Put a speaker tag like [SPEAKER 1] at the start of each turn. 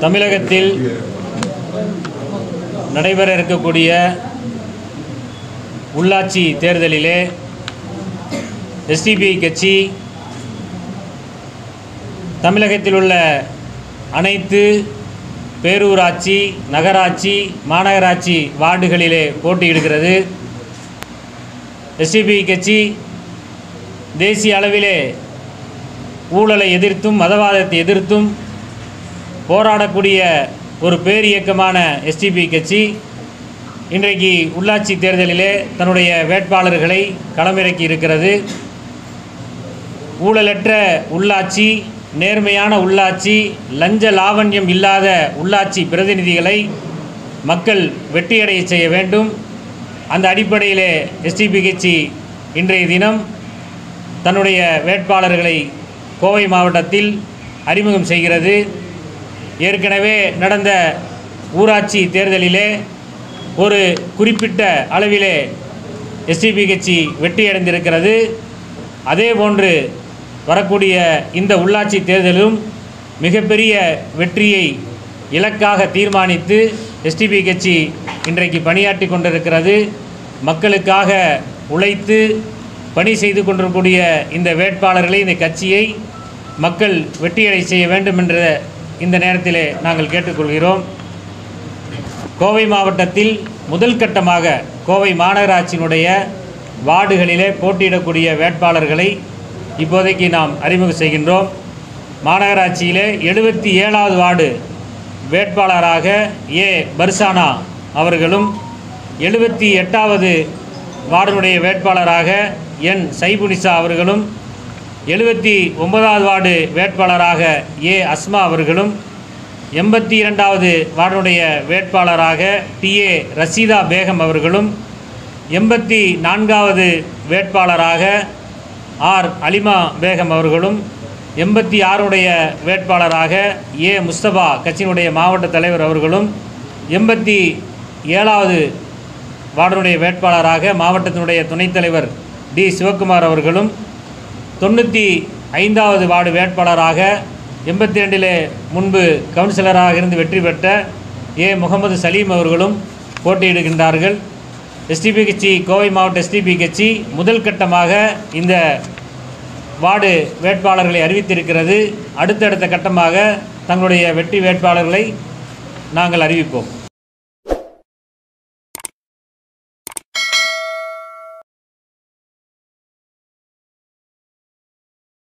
[SPEAKER 1] தமிழகத்தில் நடைபெற இருக்கக்கூடிய உள்ளாட்சி தேர்தலிலே எஸ்டிபிஐ கட்சி தமிழகத்தில் உள்ள அனைத்து பேரூராட்சி நகராட்சி மாநகராட்சி வார்டுகளிலே போட்டியிடுகிறது எஸ்டிபிஐ கட்சி தேசிய அளவிலே ஊழலை எதிர்த்தும் மதவாதத்தை எதிர்த்தும் போராடக்கூடிய ஒரு பேர் இயக்கமான எஸ்டிபி கட்சி இன்றைக்கு உள்ளாட்சி தேர்தலிலே தன்னுடைய வேட்பாளர்களை களமிறக்கி இருக்கிறது ஊழலற்ற உள்ளாட்சி நேர்மையான உள்ளாட்சி லஞ்ச லாவண்யம் இல்லாத உள்ளாட்சி பிரதிநிதிகளை மக்கள் வெற்றியடைய செய்ய வேண்டும் அந்த அடிப்படையிலே எஸ்டிபி கட்சி இன்றைய தினம் தன்னுடைய வேட்பாளர்களை கோவை மாவட்டத்தில் அறிமுகம் செய்கிறது ஏற்கனவே நடந்த ஊராட்சி தேர்தலிலே ஒரு குறிப்பிட்ட அளவிலே எஸ்டிபி கட்சி வெற்றியடைந்திருக்கிறது அதே போன்று வரக்கூடிய இந்த உள்ளாட்சி தேர்தலும் மிகப்பெரிய வெற்றியை இலக்காக தீர்மானித்து எஸ்டிபி கட்சி இன்றைக்கு பணியாற்றி கொண்டிருக்கிறது மக்களுக்காக உழைத்து பணி செய்து கொண்டிருக்கக்கூடிய இந்த வேட்பாளர்களை இந்த கட்சியை மக்கள் வெற்றியடை செய்ய வேண்டும் என்ற இந்த நேரத்திலே நாங்கள் கேட்டுக்கொள்கிறோம் கோவை மாவட்டத்தில் முதல் கட்டமாக கோவை மாநகராட்சியினுடைய வார்டுகளிலே போட்டியிடக்கூடிய வேட்பாளர்களை இப்போதைக்கு நாம் அறிமுகம் செய்கின்றோம் மாநகராட்சியிலே எழுபத்தி ஏழாவது வார்டு வேட்பாளராக ஏ பர்சானா அவர்களும் எழுபத்தி எட்டாவது வார்டினுடைய வேட்பாளராக என் சைபுனிசா அவர்களும் எழுபத்தி ஒன்பதாவது வார்டு வேட்பாளராக ஏ அஸ்மா அவர்களும் எண்பத்தி இரண்டாவது வார்டுடைய வேட்பாளராக டிஏ ரசீதா பேகம் அவர்களும் எண்பத்தி நான்காவது வேட்பாளராக ஆர் அலிமா பேகம் அவர்களும் எண்பத்தி ஆறுடைய வேட்பாளராக ஏ முஸ்தபா கட்சியினுடைய மாவட்ட தலைவர் அவர்களும் எண்பத்தி ஏழாவது வார்டனுடைய வேட்பாளராக மாவட்டத்தினுடைய துணைத் தலைவர் டி சிவக்குமார் அவர்களும் தொண்ணூற்றி ஐந்தாவது வார்டு வேட்பாளராக எண்பத்தி ரெண்டிலே முன்பு கவுன்சிலராக இருந்து வெற்றி பெற்ற ஏ முகமது சலீம் அவர்களும் போட்டியிடுகின்றார்கள் எஸ்டிபி கட்சி கோவை மாவட்ட எஸ்டிபி கட்சி முதல் கட்டமாக இந்த வார்டு வேட்பாளர்களை அறிவித்திருக்கிறது அடுத்தடுத்த கட்டமாக தங்களுடைய வெற்றி வேட்பாளர்களை நாங்கள் அறிவிப்போம்